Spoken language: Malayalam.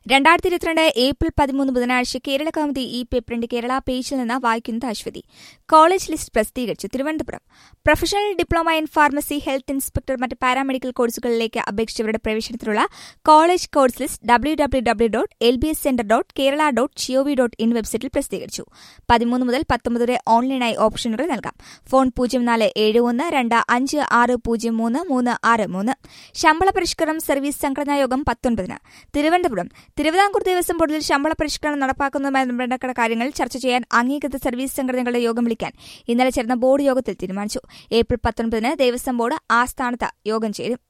രണ്ടായിരത്തി ഇരുപത്തിരണ്ട് ഏപ്രിൽ പതിമൂന്ന് ബുധനാഴ്ച കേരള കൗമുദി ഈ പേപ്പറിന്റെ കേരള പേജിൽ നിന്ന് വായിക്കുന്നത് അശ്വതി കോളേജ് ലിസ്റ്റ് പ്രസിദ്ധീകരിച്ചു Thiruvananthapuram professional diploma in pharmacy health inspector മറ്റ് പാരാമെഡിക്കൽ കോഴ്സുകളിലേക്ക് അപേക്ഷിച്ചവരുടെ പ്രവേശനത്തിനുള്ള college course list W W W dot L B S centre dot Kerala dot G O V dot in വെബ്സൈറ്റിൽ പ്രസിദ്ധീകരിച്ചു പതിമൂന്ന് മുതൽ പത്തൊമ്പത് വരെ ഓൺലൈനായി ഓപ്ഷനുകൾ നൽകാം ഫോൺ പൂജ്യം നാല് ഏഴ് ഒന്ന് രണ്ട് അഞ്ച് ആറ് പൂജ്യം മൂന്ന് മൂന്ന് ആറ് മൂന്ന് ശമ്പള പരിഷ്കരണം സർവീസ് സംഘടനാ യോഗം പത്തൊൻപതിന് തിരുവനന്തപുരം തിരുവിതാംകൂർ ദേവസ്വം ബോർഡിൽ ശമ്പള പരിഷ്കരണം നടപ്പാക്കുന്നതുമായി ബന്ധപ്പെട്ട കാര്യങ്ങൾ ചർച്ച ചെയ്യാൻ അംഗീകൃത സർവീസ് സംഘടനകളുടെ യോഗം വിളിക്കാൻ ഇന്നലെ ചേർന്ന ബോർഡ് യോഗത്തിൽ തീരുമാനിച്ചു ഏപ്രിൽ പത്തൊൻപതിന് ദേവസ്വം ബോർഡ് ആസ്ഥാനത്ത് യോഗം ചേരും